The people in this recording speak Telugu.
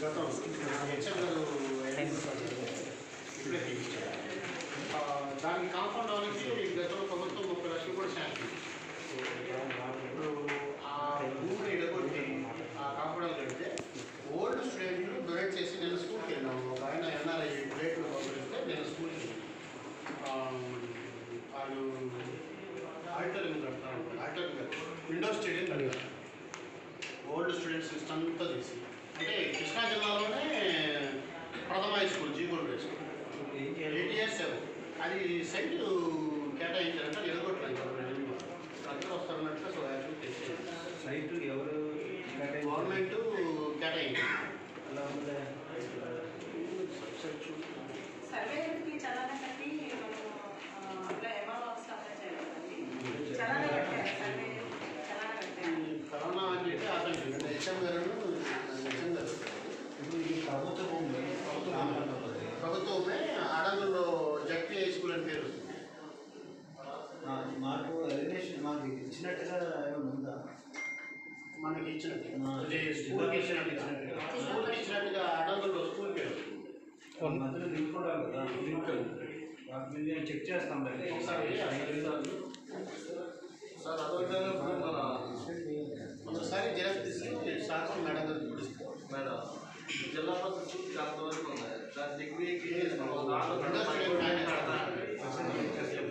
గతం హెచ్ఎం గారు ఇప్పుడే తీయించారు ఆ, దానికి కాంపౌండ్ వాళ్ళకి గతంలో ప్రభుత్వం ముప్పై లక్షలు కూడా శాంక్షన్ ఇప్పుడు ఆ భూమిని ఎడగొట్టి ఆ కాంపౌండ్ కడితే ఓల్డ్ స్టూడెంట్లు డొనేట్ చేసి నేను స్కూల్కి వెళ్ళాము ఒక ఆయన ఎన్ఆర్ఐ రేట్లు పంపిస్తే నేను స్కూల్కి వెళ్ళాను ఆ, వాళ్ళు ఆడిటోరియం కడతారు ఆడిటోరియం విండో స్టేడియం కడతారు ఓల్డ్ స్టూడెంట్స్ లిస్ట్ అంతా తీసి అంటే కృష్ణా జిల్లాలోనే ప్రథమ హై స్కూల్ జీగోల్డ్ హై స్కూల్ ఎయిట్ ఇయర్స్ అది సైట్ కేటాయించారంటే నిలగొట్టలేదు రెవెన్యూ అందరూ వస్తారన్నట్టు సో యాక్చువల్ తెచ్చేది సైట్ ఎవరు కేటాయించారు? గవర్నమెంట్ కేటాయించింది అలా ఉందా? సబ్సెట్ సర్వేకి చలానా కట్టి మనము అప్లై ఎంఆర్ఓ ఆఫీస్కి అప్లై చేయాలి చలానా కట్టారు సర్వే చలానా కట్టారు కరోనా అని చెప్పి ఆపేసింది హెచ్ఎం గారు హెచ్ఎం గారు ఇప్పుడు ఇది ప్రభుత్వ భూమి ప్రభుత్వ భూమి అంటున్నది. ప్రభుత్వమే అడంగుల్లో జడ్పీ హై స్కూల్ అని పేరు వస్తుంది ఆ, మాకు ఎలిమినేషన్ మాకు ఇచ్చినట్టుగా ఏమైనా ఉందా మనకి ఇచ్చినట్టు ఆ. అదే స్కూల్కి ఇచ్చినట్టుగా స్కూల్కి ఇచ్చినట్టుగా అడంగుల్లో స్కూల్ పేరు మధ్యలో నింపుకోవాలి కదా వాటిని నేను చెక్ చేస్తాం ఒకసారి సార్ అదొకసారి ఇప్పుడు మన ఒకసారి జిరాక్స్ తీసి శాసనం మేడం గారికి చూపిస్తాం మేడం జిల్లా పరిషత్ అంతవరకు ఉన్నాయి దాని డిగ్రీకి రెండో స్టూడెంట్ ఆయన కడతా.